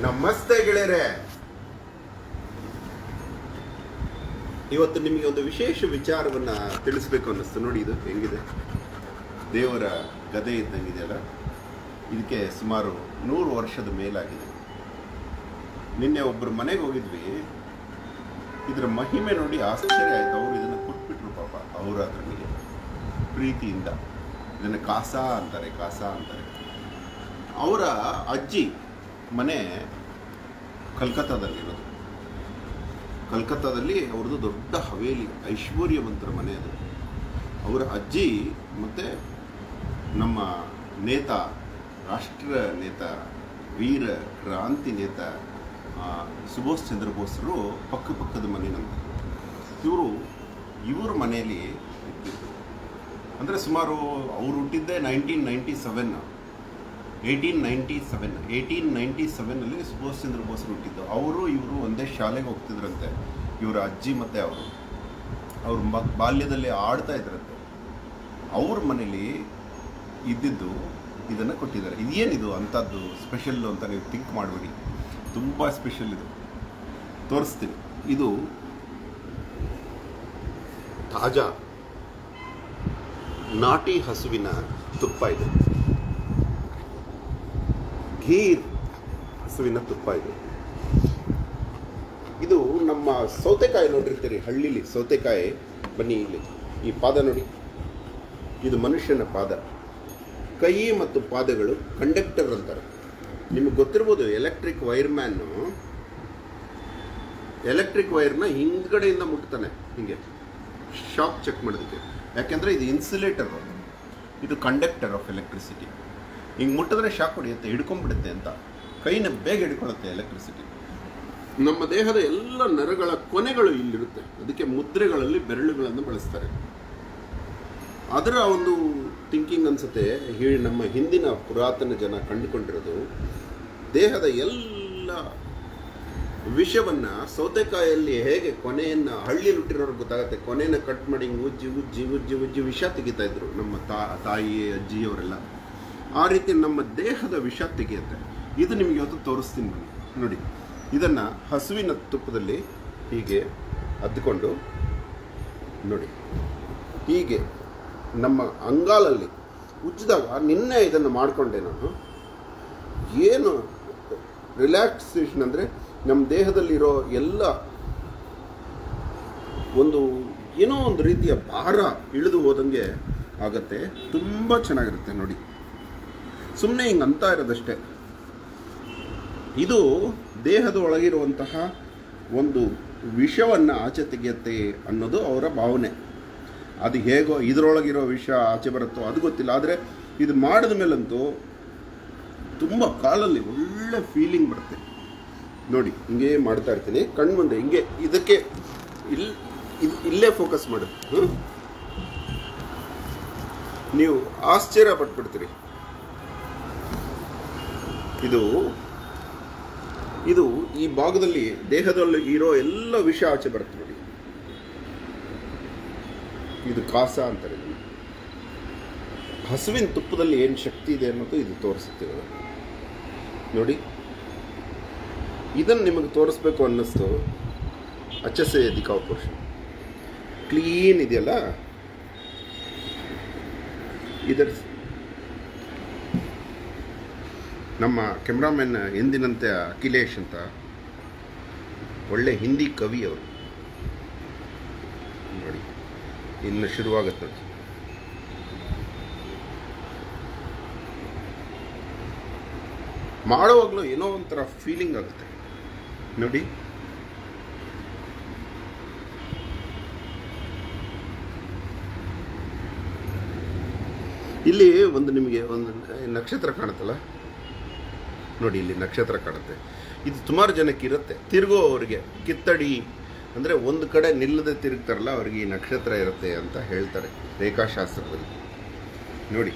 ನಮಸ್ತೆ ಗೆಳೆಯರೆ ಇವತ್ತು ನಿಮಗೆ ಒಂದು ವಿಶೇಷ ವಿಚಾರವನ್ನ ತಿಳಿಸ್ಬೇಕು ಅನ್ನಿಸ್ತು ನೋಡಿ ಇದು ಹೆಂಗಿದೆ ದೇವರ ಗದೆ ಇದ್ದಂಗಿದೆಯಲ್ಲ ಇದಕ್ಕೆ ಸುಮಾರು ನೂರು ವರ್ಷದ ಮೇಲಾಗಿದೆ ನಿನ್ನೆ ಒಬ್ಬರು ಮನೆಗೆ ಹೋಗಿದ್ವಿ ಇದರ ಮಹಿಮೆ ನೋಡಿ ಆಶ್ಚರ್ಯ ಆಯ್ತು ಅವರು ಇದನ್ನು ಕೊಟ್ಬಿಟ್ರು ಪಾಪ ಅವರ ನನಗೆ ಪ್ರೀತಿಯಿಂದ ಇದನ್ನು ಕಾಸ ಅಂತಾರೆ ಕಾಸ ಅಂತಾರೆ ಅವರ ಅಜ್ಜಿ ಮನೆ ಕಲ್ಕತ್ತಾದಲ್ಲಿರೋದು ಕಲ್ಕತ್ತಾದಲ್ಲಿ ಅವ್ರದ್ದು ದೊಡ್ಡ ಹವೇಲಿ ಐಶ್ವರ್ಯವಂತರ ಮನೆ ಅದು ಅವರ ಅಜ್ಜಿ ಮತ್ತು ನಮ್ಮ ನೇತ ರಾಷ್ಟ್ರ ನೇತ ವೀರ ಕ್ರಾಂತಿ ನೇತ ಆ, ಸುಭಾಷ್ ಚಂದ್ರ ಬೋಸ್ರು ಪಕ್ಕ ಪಕ್ಕದ ಮನೆ ನಮ್ಮದು ಇವರು ಇವ್ರ ಮನೆಯಲ್ಲಿ ಇದ್ದಿದ್ದು ಅಂದರೆ ಸುಮಾರು ಅವ್ರು ಹುಟ್ಟಿದ್ದೆ nineteen ninety seven eighteen ninety seven eighteen ninety ಸೆವೆನಲ್ಲಿ ಸುಭಾಷ್ ಚಂದ್ರ ಬೋಸ್ ಹುಟ್ಟಿದ್ದು ಅವರು ಇವರು ಒಂದೇ ಶಾಲೆಗೆ ಹೋಗ್ತಿದ್ರಂತೆ ಇವರ ಅಜ್ಜಿ ಮತ್ತು ಅವರು ಅವ್ರ ಮ ಬಾಲ್ಯದಲ್ಲಿ ಆಡ್ತಾ ಇದ್ರಂತೆ ಅವ್ರ ಮನೇಲಿ ಇದ್ದಿದ್ದು ಇದನ್ನು ಕೊಟ್ಟಿದ್ದಾರೆ ಇದೇನಿದು ಅಂಥದ್ದು ಸ್ಪೆಷಲ್ಲು ಅಂತ ನೀವು ಥಿಂಕ್ ಮಾಡಬೇಡಿ ತುಂಬ ಸ್ಪೆಷಲ್ ಇದು ತೋರಿಸ್ತೀನಿ ಇದು ತಾಜಾ ನಾಟಿ ಹಸುವಿನ ತುಪ್ಪ ಇದೆ ಘೀರ್ ಹಸುವಿನ ತುಪ್ಪ ಇದು ಇದು ನಮ್ಮ ಸೌತೆಕಾಯಿ ನೋಡಿರ್ತೀರಿ ಹಳ್ಳಿಲಿ ಸೌತೆಕಾಯಿ ಬನ್ನಿ ಇಲ್ಲಿ ಈ ಪಾದ ನೋಡಿ ಇದು ಮನುಷ್ಯನ ಪಾದ ಕೈ ಮತ್ತು ಪಾದಗಳು ಕಂಡಕ್ಟರ್ ಅಂತಾರೆ ನಿಮಗೆ ಗೊತ್ತಿರ್ಬೋದು ಎಲೆಕ್ಟ್ರಿಕ್ ವೈರ್ಮ್ಯಾನು ಎಲೆಕ್ಟ್ರಿಕ್ ವೈರ್ನ ಹಿಂದ್ಗಡೆಯಿಂದ ಮುಟ್ತಾನೆ ಹಿಂಗೆ ಶಾಕ್ ಚೆಕ್ ಮಾಡೋದಕ್ಕೆ ಯಾಕೆಂದರೆ ಇದು ಇನ್ಸುಲೇಟರ್ ಇದು ಕಂಡಕ್ಟರ್ ಆಫ್ ಎಲೆಕ್ಟ್ರಿಸಿಟಿ ಹಿಂಗೆ ಮುಟ್ಟಿದ್ರೆ ಶಾಕ್ ಹೊಡೆಯುತ್ತೆ ಹಿಡ್ಕೊಂಡ್ಬಿಡುತ್ತೆ ಅಂತ ಕೈನ ಬೇಗ ಹಿಡ್ಕೊಳ್ಳುತ್ತೆ ಎಲೆಕ್ಟ್ರಿಸಿಟಿ ನಮ್ಮ ದೇಹದ ಎಲ್ಲ ನರಗಳ ಕೊನೆಗಳು ಇಲ್ಲಿರುತ್ತೆ ಅದಕ್ಕೆ ಮುದ್ರೆಗಳಲ್ಲಿ ಬೆರಳುಗಳನ್ನು ಬಳಸ್ತಾರೆ ಅದರ ಒಂದು ಥಿಂಕಿಂಗ್ ಅನ್ಸುತ್ತೆ ಹೇಳಿ ನಮ್ಮ ಹಿಂದಿನ ಪುರಾತನ ಜನ ಕಂಡುಕೊಂಡಿರೋದು ದೇಹದ ಎಲ್ಲ ವಿಷವನ್ನ ಸೌತೆಕಾಯಲ್ಲಿ ಹೇಗೆ ಕೊನೆಯನ್ನ ಹಳ್ಳಿಯಲ್ಲಿ ಹುಟ್ಟಿರೋರ್ಗೆ ಗೊತ್ತಾಗುತ್ತೆ ಕೊನೆಯನ್ನ ಕಟ್ ಮಾಡಿ ಹಿಂಗ್ ಉಜ್ಜಿ ಉಜ್ಜಿ ಉಜ್ಜಿ ಉಜ್ಜಿ ವಿಷ ತೆಗಿತಾ ಇದ್ರು ನಮ್ಮ ತಾ ತಾಯಿ ಅಜ್ಜಿಯವರೆಲ್ಲ ಆ ರೀತಿ ನಮ್ಮ ದೇಹದ ವಿಷ ತೆಗೆಯುತ್ತೆ ಇದು ನಿಮಗೆ ಇವತ್ತು ತೋರಿಸ್ತೀನಿ ಬನ್ನಿ ನೋಡಿ ಇದನ್ನ ಹಸುವಿನ ತುಪ್ಪದಲ್ಲಿ ಹೀಗೆ ಅದ್ಕೊಂಡು ನೋಡಿ ಹೀಗೆ ನಮ್ಮ ಅಂಗಾಲಲ್ಲಿ ಉಜ್ಜಿದಾಗ ನಿನ್ನೆ ಇದನ್ನು ಮಾಡಿಕೊಂಡೆ ನಾನು ಏನು ರಿಲ್ಯಾಕ್ಸೇಷನ್ ಅಂದರೆ ನಮ್ಮ ದೇಹದಲ್ಲಿರೋ ಎಲ್ಲ ಒಂದು ಏನೋ ಒಂದು ರೀತಿಯ ಭಾರ ಇಳಿದು ಹೋದಂಗೆ ಆಗತ್ತೆ ತುಂಬ ಚೆನ್ನಾಗಿರುತ್ತೆ ನೋಡಿ ಸುಮ್ಮನೆ ಹಿಂಗೆ ಅಂತ ಇರೋದಷ್ಟೇ ಇದು ದೇಹದ ಒಳಗಿರುವಂತಹ ಒಂದು ವಿಷವನ್ನು ಆಚೆ ತೆಗೆಯುತ್ತೆ ಅನ್ನೋದು ಅವರ ಭಾವನೆ ಅದು ಹೇಗೋ ಇದರೊಳಗಿರೋ ವಿಷ ಆಚೆ ಬರುತ್ತೋ ಅದು ಗೊತ್ತಿಲ್ಲ ಆದರೆ ಇದು ಮಾಡಿದ ಮೇಲಂತೂ ತುಂಬ ಕಾಲಲ್ಲಿ ಒಳ್ಳೆ ಫೀಲಿಂಗ್ ಬರುತ್ತೆ ನೋಡಿ ಹಿಂಗೆ ಮಾಡ್ತಾ ಇರ್ತೀನಿ ಕಣ್ಣು ಮುಂದೆ ಹಿಂಗೆ ಇದಕ್ಕೆ ಇಲ್ಲಿ ಇದ್- ಇಲ್ಲೇ ಫೋಕಸ್ ಮಾಡು ಹ್ಮ್? ನೀವು ಆಶ್ಚರ್ಯ ಪಟ್ಬಿಡ್ತೀರಿ ಇದು ಇದು ಈ ಭಾಗದಲ್ಲಿ ದೇಹದಲ್ಲಿ ಇರೋ ಎಲ್ಲ ವಿಷ ಆಚೆ ಬರುತ್ತೆ ನೋಡಿ ಇದು ಕಾಸ ಅಂತಾರೆ ಇದನ್ನ. ಹಸುವಿನ ತುಪ್ಪದಲ್ಲಿ ಏನು ಶಕ್ತಿ ಇದೆ ಅನ್ನೋದು ಇದು ತೋರಿಸುತ್ತೆ ಇವಾಗ. ನೋಡಿ ಇದನ್ನು ನಿಮಗೆ ತೋರಿಸ್ಬೇಕು ಅನ್ನಿಸ್ತು ಅಚ್ಚಸೆ ದಿಕಾವ್ ಪೋರ್ಷನ್ ಕ್ಲೀನ್ ಇದೆಯಲ್ಲ ಇದರ ನಮ್ಮ ಕೆಮ್ರಾಮನ್ ಎಂದಿನಂತೆ ಅಖಿಲೇಶ್ ಅಂತ ಒಳ್ಳೆ ಹಿಂದಿ ಕವಿ ಅವರು ನೋಡಿ ಇನ್ನು ಶುರುವಾಗುತ್ತೆ ನೋಡಿ ಮಾಡುವಾಗಲೂ ಏನೋ ಒಂಥರ ಫೀಲಿಂಗ್ ಆಗುತ್ತೆ ನೋಡಿ ಇಲ್ಲಿ ಒಂದು ನಿಮಗೆ ಒಂದು ನಕ್ಷತ್ರ ಕಾಣುತ್ತಲ್ಲ ನೋಡಿ ಇಲ್ಲಿ ನಕ್ಷತ್ರ ಕಾಣುತ್ತೆ ಇದು ಸುಮಾರು ಜನಕ್ಕೆ ಇರುತ್ತೆ ತಿರುಗೋ ಅವರಿಗೆ ಕಿತ್ತಡಿ ಅಂದರೆ ಒಂದು ಕಡೆ ನಿಲ್ಲದೆ ತಿರುಗ್ತಾರಲ್ಲ ಅವ್ರಿಗೆ ಈ ನಕ್ಷತ್ರ ಇರುತ್ತೆ ಅಂತ ಹೇಳ್ತಾರೆ ರೇಖಾಶಾಸ್ತ್ರದಲ್ಲಿ ನೋಡಿ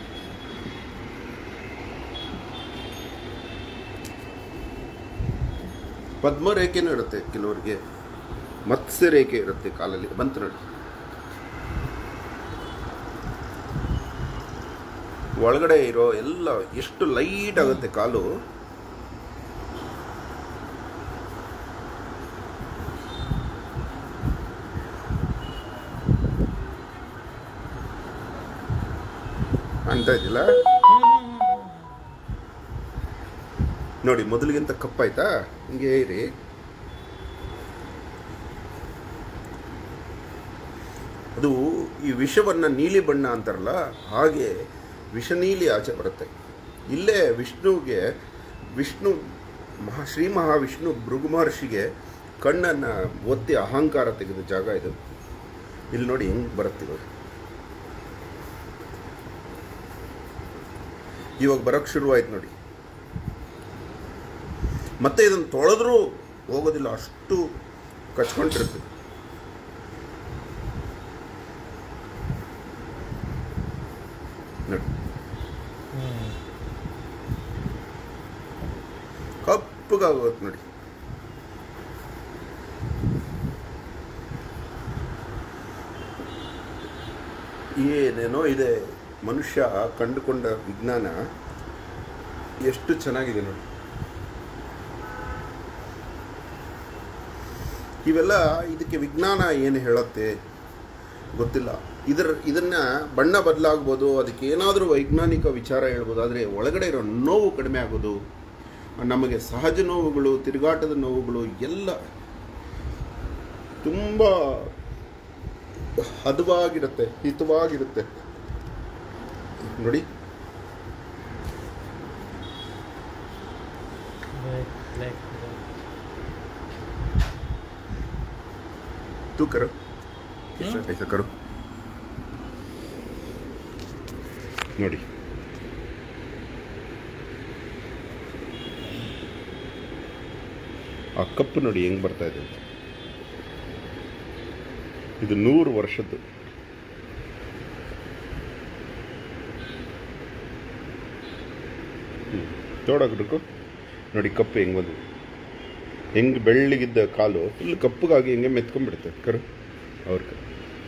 ಪದ್ಮ ರೇಖೆನೂ ಇರುತ್ತೆ ಕೆಲವರಿಗೆ ಮತ್ಸ್ಯ ರೇಖೆ ಇರುತ್ತೆ ಕಾಲಲ್ಲಿ ಬಂತು ನೋಡಿ ಒಳಗಡೆ ಇರೋ ಎಲ್ಲ ಎಷ್ಟು ಲೈಟ್ ಆಗುತ್ತೆ ಕಾಲು ಕಾಣ್ತಾ ಇದೆಯಲ್ಲ ನೋಡಿ ಮೊದಲಿಗಿಂತ ಕಪ್ಪಾಯ್ತಾ ಹಿಂಗೆ ಇರಿ ಅದು ಈ ವಿಷವನ್ನು ನೀಲಿ ಬಣ್ಣ ಅಂತಾರಲ್ಲ ಹಾಗೆ ವಿಷ ನೀಲಿ ಆಚೆ ಬರುತ್ತೆ ಇಲ್ಲೇ ವಿಷ್ಣುವಿಗೆ ವಿಷ್ಣು ಮಹಾ ಶ್ರೀ ಮಹಾವಿಷ್ಣು ಭೃಗು ಮಹರ್ಷಿಗೆ ಕಣ್ಣನ್ನು ಒತ್ತಿ ಅಹಂಕಾರ ತೆಗೆದ ಜಾಗ ಇದು ಇಲ್ಲಿ ನೋಡಿ ಹೆಂಗೆ ಬರುತ್ತೆ ಇವಾಗ ಇವಾಗ ಬರೋಕ್ಕೆ ಶುರುವಾಯ್ತು ನೋಡಿ ಮತ್ತೆ ಇದನ್ನು ತೊಳೆದ್ರೂ ಹೋಗೋದಿಲ್ಲ ಅಷ್ಟು ಕಚ್ಕೊಂಡಿರುತ್ತೆ ನೋಡಿ ಕಪ್ಪಗಾಗೋದು ನೋಡಿ ಏನೇನೋ ಇದೆ ಮನುಷ್ಯ ಕಂಡುಕೊಂಡ ವಿಜ್ಞಾನ ಎಷ್ಟು ಚೆನ್ನಾಗಿದೆ ನೋಡಿ ಇವೆಲ್ಲ ಇದಕ್ಕೆ ವಿಜ್ಞಾನ ಏನು ಹೇಳುತ್ತೆ ಗೊತ್ತಿಲ್ಲ ಇದರ ಇದನ್ನ ಬಣ್ಣ ಬದಲಾಗ್ಬೋದು ಅದಕ್ಕೆ ಏನಾದರೂ ವೈಜ್ಞಾನಿಕ ವಿಚಾರ ಹೇಳ್ಬೋದು ಆದರೆ ಒಳಗಡೆ ಇರೋ ನೋವು ಕಡಿಮೆ ಆಗೋದು ನಮಗೆ ಸಹಜ ನೋವುಗಳು ತಿರುಗಾಟದ ನೋವುಗಳು ಎಲ್ಲ ತುಂಬ ಹದವಾಗಿರುತ್ತೆ ಹಿತವಾಗಿರುತ್ತೆ ನೋಡಿ Black, black, black. तू करो ऐसा ऐसा करो ನೋಡಿ ಆ ಕಪ್ಪು ನೋಡಿ ಹೆಂಗ್ ಬರ್ತಾ ಇದೆ ಅಂತ ಇದು ನೂರು ವರ್ಷದ್ದು ತೋಡಾಗ್ಬೇಕು ನೋಡಿ ಕಪ್ಪು ಹೆಂಗ್ ಬಂದಿದೆ ಹೆಂಗೆ ಬೆಳ್ಳಗಿದ್ದ ಕಾಲು ಫುಲ್ ಕಪ್ಪಗಾಗಿ ಹೆಂಗೆ ಮೆತ್ಕೊಂಡ್ಬಿಡುತ್ತೆ ಕರು ಅವ್ರ ಕ-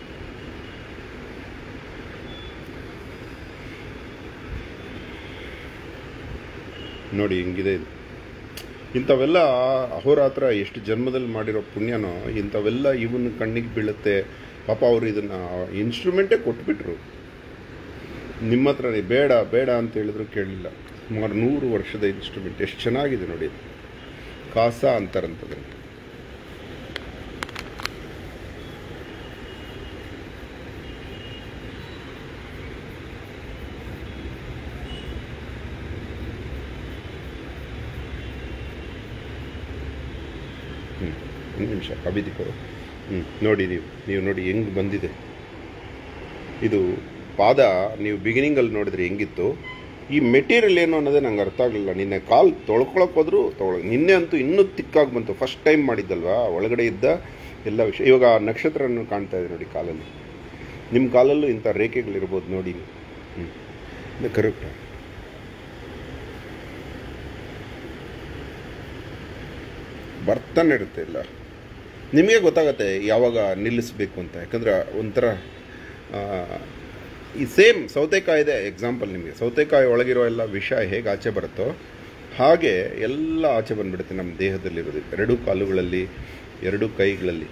ನೋಡಿ ಹೆಂಗಿದೆ ಇದು ಇಂಥವೆಲ್ಲ ಅಹೋರಾತ್ರ ಎಷ್ಟು ಜನ್ಮದಲ್ಲಿ ಮಾಡಿರೋ ಪುಣ್ಯನೋ ಇಂಥವೆಲ್ಲ ಇವನ ಕಣ್ಣಿಗೆ ಬೀಳುತ್ತೆ ಪಾಪ ಅವರು ಇದನ್ನ ಇನ್ಸ್ಟ್ರೂಮೆಂಟೇ ಕೊಟ್ಬಿಟ್ರು ನಿಮ್ಮ ಹತ್ರನೇ ಬೇಡ ಬೇಡ ಅಂತ ಹೇಳಿದ್ರು ಕೇಳಲಿಲ್ಲ ಸುಮಾರು ನೂರು ವರ್ಷದ ಇನ್ಸ್ಟ್ರೂಮೆಂಟ್ ಎಷ್ಟು ಚೆನ್ನಾಗಿದೆ ನೋಡಿ ಇದು. ಕಾಸ ಅಂತಾರಂತದೆ ಹ್ಞೂ ಒಂದು ನಿಮಿಷ ಅಭಿದಿಕ್ಕೋ ಹ್ಞೂ ನೋಡಿ ನೀವು ನೀವು ನೋಡಿ ಹೆಂಗೆ ಬಂದಿದೆ ಇದು ಪಾದ ನೀವು ಬಿಗಿನಿಂಗಲ್ಲಿ ನೋಡಿದ್ರೆ ಹೆಂಗಿತ್ತು ಈ ಮೆಟೀರಿಯಲ್ ಏನು ಅನ್ನೋದೇ ನಂಗೆ ಅರ್ಥ ಆಗಲಿಲ್ಲ ನಿನ್ನೆ ಕಾಲು ತೊಳ್ಕೊಳಕ್ಕೆ ಹೋದ್ರು ತೊಗೊಳ ನಿನ್ನೆ ಅಂತೂ ಇನ್ನೂ ತಿಕ್ಕಾಗಿ ಬಂತು ಫಸ್ಟ್ ಟೈಮ್ ಮಾಡಿದ್ದಲ್ವಾ ಒಳಗಡೆ ಇದ್ದ ಎಲ್ಲ ವಿಷಯ ಇವಾಗ ಆ ನಕ್ಷತ್ರವನ್ನು ಕಾಣ್ತಾ ಇದೆ ನೋಡಿ ಕಾಲಲ್ಲಿ ನಿಮ್ಮ ಕಾಲಲ್ಲೂ ಇಂಥ ರೇಖೆಗಳಿರ್ಬೋದು ನೋಡಿ ಹ್ಞೂ ಕರೆಕ್ಟ್ ಬರ್ತಾನೆ ಇರುತ್ತೆ ಇಲ್ಲ ನಿಮಗೆ ಗೊತ್ತಾಗತ್ತೆ ಯಾವಾಗ ನಿಲ್ಲಿಸಬೇಕು ಅಂತ ಯಾಕಂದ್ರೆ ಒಂಥರ ಆ, ಈ ಸೇಮ್ ಸೌತೆಕಾಯಿದೆ ಎಕ್ಸಾಂಪಲ್ ನಿಮಗೆ ಸೌತೆಕಾಯಿ ಒಳಗಿರೋ ಎಲ್ಲ ವಿಷ ಹೇಗೆ ಆಚೆ ಬರುತ್ತೋ ಹಾಗೆ ಎಲ್ಲ ಆಚೆ ಬಂದ್ಬಿಡುತ್ತೆ ನಮ್ಮ ದೇಹದಲ್ಲಿರೋದು ಎರಡು ಕಾಲುಗಳಲ್ಲಿ ಎರಡು ಕೈಗಳಲ್ಲಿ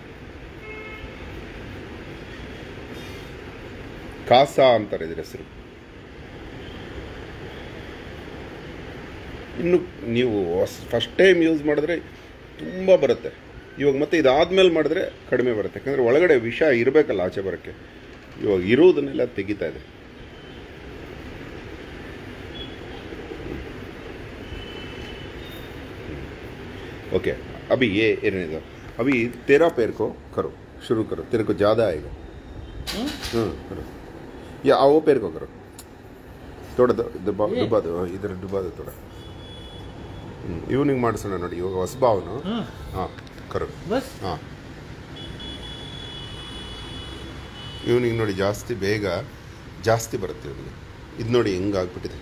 ಕಾಸ ಅಂತಾರೆ ಇದ್ರ ಹೆಸರು ಇನ್ನು ನೀವು ಫಸ್ಟ್ ಟೈಮ್ ಯೂಸ್ ಮಾಡಿದ್ರೆ ತುಂಬ ಬರುತ್ತೆ ಇವಾಗ ಮತ್ತೆ ಇದಾದ್ಮೇಲೆ ಮಾಡಿದ್ರೆ ಕಡಿಮೆ ಬರುತ್ತೆ ಯಾಕಂದರೆ ಒಳಗಡೆ ವಿಷ ಇರಬೇಕಲ್ಲ ಆಚೆ ಬರೋಕ್ಕೆ ಇವಾಗ ಇರೋದನ್ನೆಲ್ಲ ತೆಗಿತಾ ಇದೆ ओके अभी ये ये रहने दो अभी तेरह पैर को करो शुरू करो तेरे को ज़्यादा आएगा हम्म? हाँ करो या वो पैर को करो थोड़ा द- दबा ये? डुबा दो इधर डुबा दो थोड़ा ಈವ್ನಿಂಗ್ ಮಾಡಿಸೋಣ ನೋಡಿ ಇವಾಗ ಹೊಸಬ ಅವನು हाँ ಹಾಂ ಕರು बस ಹಾಂ ಇವನಿಗೆ ನೋಡಿ ಜಾಸ್ತಿ ಬೇಗ ಜಾಸ್ತಿ ಬರುತ್ತೆ ಇವನಿಗೆ ಇದು ನೋಡಿ ಹೆಂಗಾಗ್ಬಿಟ್ಟಿದೆ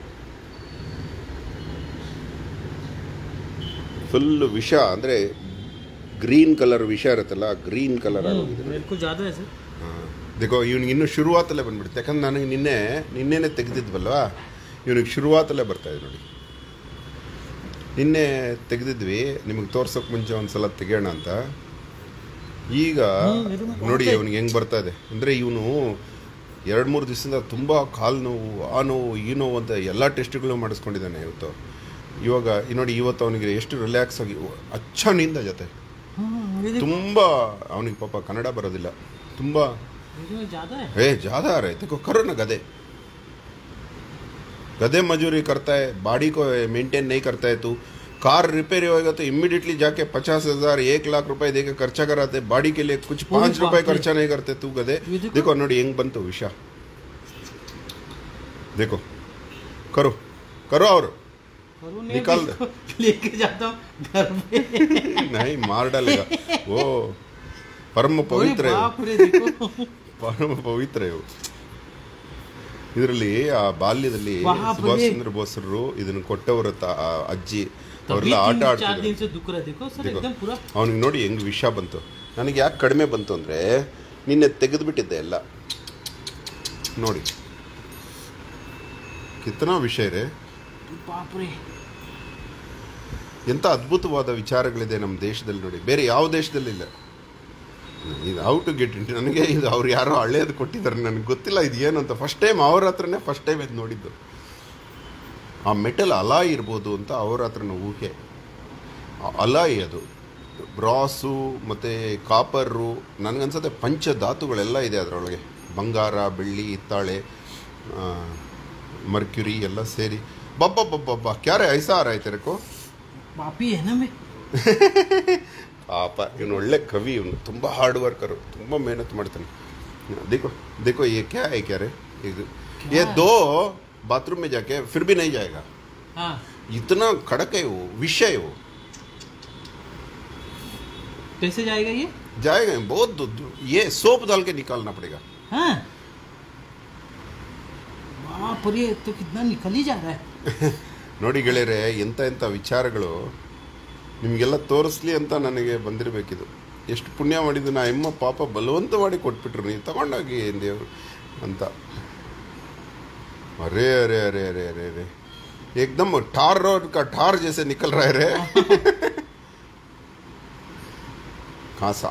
ಫುಲ್ ವಿಷ ಅಂದರೆ ಗ್ರೀನ್ ಕಲರ್ ವಿಷ ಇರುತ್ತಲ್ಲ ಗ್ರೀನ್ ಕಲರ್ ಆಗೋಗಿದೆ हम्म, मेरे को ज़्यादा है सर देखो ಇವನಿಗೆ ಇನ್ನೂ ಶುರುವಾತಲ್ಲೇ ಬಂದ್ಬಿಡುತ್ತೆ ಯಾಕಂದ್ರೆ ನನಗೆ ನಿನ್ನೆ ನಿನ್ನೆನೇ ತೆಗೆದಿದ್ವಲ್ವಾ ಇವನಿಗೆ ಶುರುವಾತಲ್ಲೇ ಬರ್ತಾ ಇದೆ ನೋಡಿ ನಿನ್ನೆ ತೆಗೆದಿದ್ವಿ ನಿಮಗೆ ತೋರ್ಸೋಕೆ ಮುಂಚೆ ಒಂದು ಸಲ ತೆಗೆಯೋಣ ಅಂತ ಈಗ ಹ್ಮ್, ಇದು ಮತ್ತೆ ನೋಡಿ ಅವನಿಗೆ ಹೆಂಗೆ ಬರ್ತಾ ಇದೆ ಅಂದರೆ ಇವನು ಎರಡು ಮೂರು ದಿವಸದಿಂದ ತುಂಬ ಕಾಲು ನೋವು ಆ ನೋವು ಈ ನೋವು ಅಂತ ಎಲ್ಲ ಟೆಸ್ಟ್ಗಳು ಮಾಡಿಸ್ಕೊಂಡಿದ್ದಾನೆ ಇವತ್ತು ಇವಾಗ ಈ ನೋಡಿ ಇವತ್ತು ಅವನಿಗೆ ಎಷ್ಟು ರಿಲ್ಯಾಕ್ಸ್ ಆಗಿ ಅಚ್ಚ ನಿಂದ ಜೊತೆ हाँ ये देखो ತುಂಬ ಅವನಿಗೆ ಪಾಪ ಕನ್ನಡ ಬರೋದಿಲ್ಲ ತುಂಬ इसमें ज़्यादा है ए ज़्यादा आ रहे देखो करो ना गधे गधे मजूरी करता है बाड़ी को मेंटेन नहीं करता है तू कार रिपेयर होएगा तो इमीडिएटली जाके पचास हजार एक लाख रुपए देके खर्चा कराते बाड़ी के लिए कुछ पूरी पाँच रुपए बात है। खर्चा नहीं करते तू गधे ये देखो। देखो ನೋಡಿ ಹೆಂಗ್ ಬಂತು ವಿಷ देखो करो करो और करूँ नहीं निकाल अभी इसको लेके जाता हूँ घर पे नहीं मार डालेगा वो परम पवित्र अरे है वो। बाप रे देखो ಪರಮ ಪವಿತ್ರ ಇವು ಇದರಲ್ಲಿ ಆ ಬಾಲ್ಯದಲ್ಲಿ ಬಾಪ್ರೆ. ಸುಭಾಷ್ ಚಂದ್ರ ಬೋಸರು ಇದನ್ನು ಕೊಟ್ಟವರ ತ- ಆ ಅಜ್ಜಿ तभी ಅವರೆಲ್ಲ ಆಟ तीन चार ಆಡ್ತಿದ್ರು दिन से दुख रहा है देखो सर देखो। एकदम पूरा ಅವನಿಗೆ ನೋಡಿ ಹೆಂಗ್ ವಿಷ ಬಂತು ನನಗೆ ಯಾಕೆ ಕಡಿಮೆ ಬಂತು ಅಂದರೆ ನಿನ್ನೆ ತೆಗೆದುಬಿಟ್ಟಿದ್ದೆ ಎಲ್ಲ ನೋಡಿ ಕಿತ್ತನಾ ವಿಷಯ ರೇ बाप रे ಎಂಥ ಅದ್ಭುತವಾದ ವಿಚಾರಗಳಿದೆ ನಮ್ಮ ದೇಶದಲ್ಲಿ ನೋಡಿ ಬೇರೆ ಯಾವ ದೇಶದಲ್ಲಿ ಇಲ್ಲ ಇದು ಔ ಟು ಗೆಟ್ ಇಂಟು ನನಗೆ ಇದು ಅವ್ರು ಯಾರೋ ಹಳೇದು ಕೊಟ್ಟಿದ್ದಾರೆ ನನಗೆ ಗೊತ್ತಿಲ್ಲ ಇದು ಏನು ಅಂತ ಫಸ್ಟ್ ಟೈಮ್ ಅವ್ರ ಹತ್ರನೇ ಫಸ್ಟ್ ಟೈಮ್ ಇದು ನೋಡಿದ್ದು ಆ ಮೆಟಲ್ ಅಲಾಯ್ ಇರ್ಬೋದು ಅಂತ ಅವ್ರ ಹತ್ರನ ಊಹೆ ಆ ಅಲಾಯ್ ಅದು ಬ್ರಾಸು ಮತ್ತು ಕಾಪರು ನನಗನ್ಸುತ್ತೆ ಪಂಚಧಾತುಗಳೆಲ್ಲ ಇದೆ ಅದರೊಳಗೆ ಬಂಗಾರ ಬೆಳ್ಳಿ ಹಿತ್ತಾಳೆ ಆ, ಮರ್ಕ್ಯುರಿ ಎಲ್ಲ ಸೇರಿ ಬಬ್ಬ ಬಬ್ಬ ಕ್ಯಾರೆ ಐಸಾ ಆ ರहा है तेरे को पापी है ना मैं ಪಾಪ ಇವನು ಒಳ್ಳೆ ಕವಿ ಇವನು ತುಂಬ ಹಾರ್ಡ್ ವರ್ಕರು ತುಂಬ ಮೆಹನತ್ ಮಾಡ್ತಾನೆ देखो देखो ये क्या है क्या रे ये- ये दो बाथरूम में जाके फिर भी नहीं जाएगा हाँ इतना कड़क है वो विषय है वो कैसे जाएगा ये जाएगा बहुत दो, दो, ये सोप डाल के निकालना पड़ेगा हाँ बाप रे तो कितना निकल ही जा रहा है ನೋಡಿ ಗೆಳೆಯರೆ ಎಂಥ ಎಂಥ ವಿಚಾರಗಳು ನಿಮಗೆಲ್ಲ ತೋರಿಸ್ಲಿ ಅಂತ ನನಗೆ ಬಂದಿರಬೇಕಿದು ಎಷ್ಟು ಪುಣ್ಯ ಮಾಡಿದ್ದು ನಾ ಎಮ್ಮ ಪಾಪ ಬಲವಂತ ಮಾಡಿ ಕೊಟ್ಬಿಟ್ರು ನೀವು ತಗೊಂಡೋಗಿ ದೇವರು ಅಂತ अरे अरे अरे अरे अरे अरे एकदम ठार रोड का ठार जैसे निकल रहा है रे खासा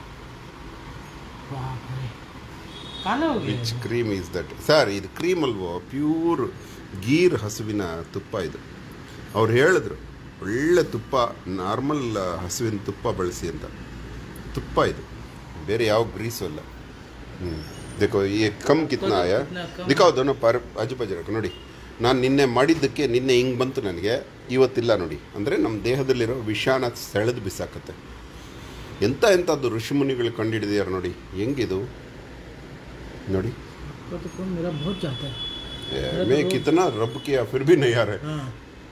बाप रे काला हो गया ವಿಚ್ ये। ಕ್ರೀಮ್ ಈಸ್ ದಟ್ ಸರ್ ಇದು ಕ್ರೀಮ್ ಅಲ್ವೋ ಪ್ಯೂರ್ ಗೀರ್ ಹಸುವಿನ ತುಪ್ಪ ಇದು ಅವ್ರು ಹೇಳಿದ್ರು ಒಳ್ಳೆ ತುಪ್ಪ ನಾರ್ಮಲ್ ಹಸುವಿನ ತುಪ್ಪ ಬಳಸಿ ಅಂತ ತುಪ್ಪ ಇದು ಬೇರೆ ಯಾವ ಗ್ರೀಸು ಅಲ್ಲ ಹ್ಞೂ देखो ये कम कितना आया कितना कम दिखाओ दोनों पर ಆಜು ಬಾಜು ರಕ್ಕ ನೋಡಿ ನಾನು ನಿನ್ನೆ ಮಾಡಿದ್ದಕ್ಕೆ ನಿನ್ನೆ ಹಿಂಗೆ ಬಂತು ನನಗೆ ಇವತ್ತಿಲ್ಲ ನೋಡಿ ಅಂದರೆ ನಮ್ಮ ದೇಹದಲ್ಲಿರೋ ವಿಷಾನ ಸೆಳೆದು ಬಿಸಾಕತ್ತೆ ಎಂಥ ಎಂಥದ್ದು ಋಷಿಮುನಿಗಳು ಕಂಡುಹಿಡಿದಿದ್ದಾರೆ ನೋಡಿ ಹೆಂಗಿದು ನೋಡಿ तो तो कौन मेरा बहुत जाता है ए, मैं कितना रब किया फिर भी नहीं आ रहे हाँ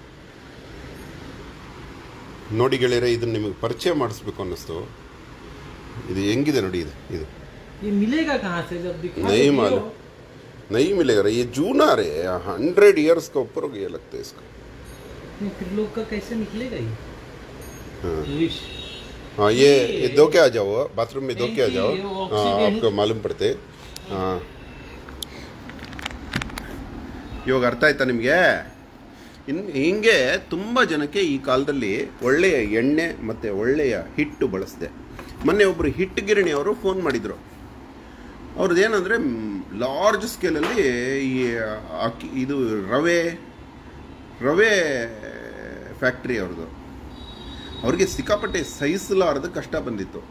ನೋಡಿ ಗೆಳೆಯರೆ ಇದನ್ನ ನಿಮಗೆ ಪರಿಚಯ ಮಾಡಿಸ್ಬೇಕು ಅನ್ನಿಸ್ತು ಇದು ಹೆಂಗಿದೆ ನೋಡಿ ಇದು ಇದು ये मिलेगा कहाँ से जब दिखा नहीं तो मालूम। दियो। नहीं मिलेगा ये जूना रे हंड्रेड ईयर्स का ऊपर ये लगता है इसका नहीं, फिर लोग का कैसे निकलेगा ये हाँ इश। हाँ ये ये दो के आ जाओ बाथरूम में दो के आ नहीं, जाओ ये हाँ ऑक्सीजन- आपको मालूम पड़ते हाँ ಇವಾಗ ಅರ್ಥ ಆಯ್ತಾ ನಿಮಗೆ ಇನ್ ಹಿಂಗೆ ತುಂಬ ಜನಕ್ಕೆ ಈ ಕಾಲದಲ್ಲಿ ಒಳ್ಳೆಯ ಎಣ್ಣೆ ಮತ್ತು ಒಳ್ಳೆಯ ಹಿಟ್ಟು ಬಳಸಿದೆ ಮೊನ್ನೆ ಒಬ್ಬರು ಹಿಟ್ಟು ಗಿರಣಿ ಅವರು ಫೋನ್ ಮಾಡಿದರು ಅವ್ರದ್ದು ಏನಂದರೆ ಲಾರ್ಜ್ ಸ್ಕೇಲಲ್ಲಿ ಈ ಅಕ್ಕಿ ಇದು ರವೆ ರವೆ ಫ್ಯಾಕ್ಟ್ರಿ ಅವ್ರದ್ದು ಅವ್ರಿಗೆ ಸಿಕ್ಕಾಪಟ್ಟೆ ಸಹಿಸಲಾರದ ಕಷ್ಟ ಬಂದಿತ್ತು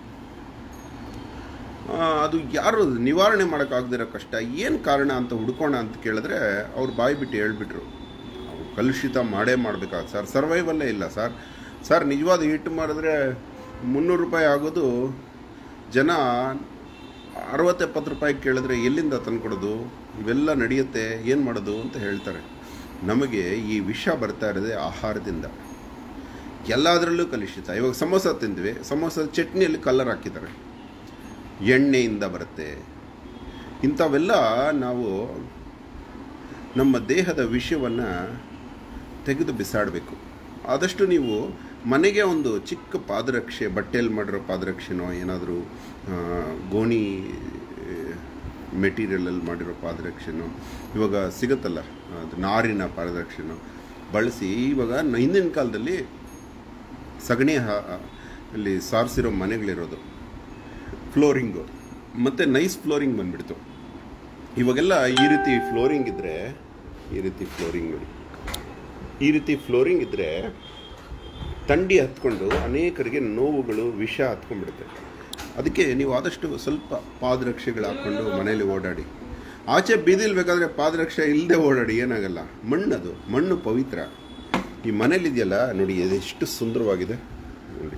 ಆ, ಅದು ಯಾರು ನಿವಾರಣೆ ಮಾಡೋಕ್ಕಾಗದಿರೋ ಕಷ್ಟ ಏನು ಕಾರಣ ಅಂತ ಹುಡ್ಕೋಣ ಅಂತ ಕೇಳಿದ್ರೆ ಅವ್ರು ಬಾಯಿ ಬಿಟ್ಟು ಹೇಳ್ಬಿಟ್ರು ಅವ್ರು ಕಲುಷಿತ ಮಾಡೇ ಮಾಡಬೇಕಾಗ ಸರ್ ಸರ್ವೈವಲ್ಲೇ ಇಲ್ಲ ಸರ್ ಸರ್ ನಿಜವಾದ ಹಿಟ್ಟು ಮಾಡಿದ್ರೆ ಮುನ್ನೂರು ರೂಪಾಯಿ ಆಗೋದು ಜನ ಅರವತ್ತೆಪ್ಪತ್ತು ರೂಪಾಯಿ ಕೇಳಿದ್ರೆ ಎಲ್ಲಿಂದ ತಂದ್ಕೊಡೋದು ಇವೆಲ್ಲ ನಡೆಯುತ್ತೆ ಏನು ಮಾಡೋದು ಅಂತ ಹೇಳ್ತಾರೆ ನಮಗೆ ಈ ವಿಷ ಬರ್ತಾ ಇರೋದೇ ಆಹಾರದಿಂದ ಎಲ್ಲದರಲ್ಲೂ ಕಲುಷಿತ ಇವಾಗ ಸಮೋಸ ತಿಂದ್ವಿ ಸಮೋಸದ ಚಟ್ನಿಯಲ್ಲಿ ಕಲರ್ ಹಾಕಿದ್ದಾರೆ ಎಣ್ಣೆಯಿಂದ ಬರುತ್ತೆ ಇಂಥವೆಲ್ಲ ನಾವು ನಮ್ಮ ದೇಹದ ವಿಷವನ್ನು ತೆಗೆದು ಬಿಸಾಡಬೇಕು ಆದಷ್ಟು ನೀವು ಮನೆಗೆ ಒಂದು ಚಿಕ್ಕ ಪಾದರಕ್ಷೆ ಬಟ್ಟೆಯಲ್ಲಿ ಮಾಡಿರೋ ಪಾದರಕ್ಷೆನೋ ಏನಾದರೂ ಗೋಣಿ ಮೆಟೀರಿಯಲಲ್ಲಿ ಮಾಡಿರೋ ಪಾದರಕ್ಷೆನೋ ಇವಾಗ ಸಿಗುತ್ತಲ್ಲ ಅದು ನಾರಿನ ಪಾದರಕ್ಷೆನೋ ಬಳಸಿ ಇವಾಗ ನ- ಹಿಂದಿನ ಕಾಲದಲ್ಲಿ ಸಗಣಿ ಹ- ಅಲ್ಲಿ ಸಾರಿಸಿರೋ ಮನೆಗಳಿರೋದು ಫ್ಲೋರಿಂಗು ಮತ್ತು ನೈಸ್ ಫ್ಲೋರಿಂಗ್ ಬಂದ್ಬಿಡ್ತು ಇವಾಗೆಲ್ಲ ಈ ರೀತಿ ಫ್ಲೋರಿಂಗ್ ಇದ್ದರೆ ಈ ರೀತಿ ಫ್ಲೋರಿಂಗ್ ನೋಡಿ ಈ ರೀತಿ ಫ್ಲೋರಿಂಗ್ ಇದ್ದರೆ ಥಂಡಿ ಹತ್ಕೊಂಡು ಅನೇಕರಿಗೆ ನೋವುಗಳು ವಿಷ ಹತ್ಕೊಂಡ್ಬಿಡುತ್ತೆ ಅದಕ್ಕೆ ನೀವು ಆದಷ್ಟು ಸ್ವಲ್ಪ ಪಾದರಕ್ಷೆಗಳು ಹಾಕ್ಕೊಂಡು ಮನೇಲಿ ಓಡಾಡಿ ಆಚೆ ಬೀದಿಲ್ ಬೇಕಾದರೆ ಪಾದರಕ್ಷೆ ಇಲ್ಲದೆ ಓಡಾಡಿ ಏನಾಗಲ್ಲ ಮಣ್ಣದು ಮಣ್ಣು ಪವಿತ್ರ ಈ ಮನೇಲಿದೆಯಲ್ಲ ನೋಡಿ ಇದು ಎಷ್ಟು ಸುಂದರವಾಗಿದೆ ನೋಡಿ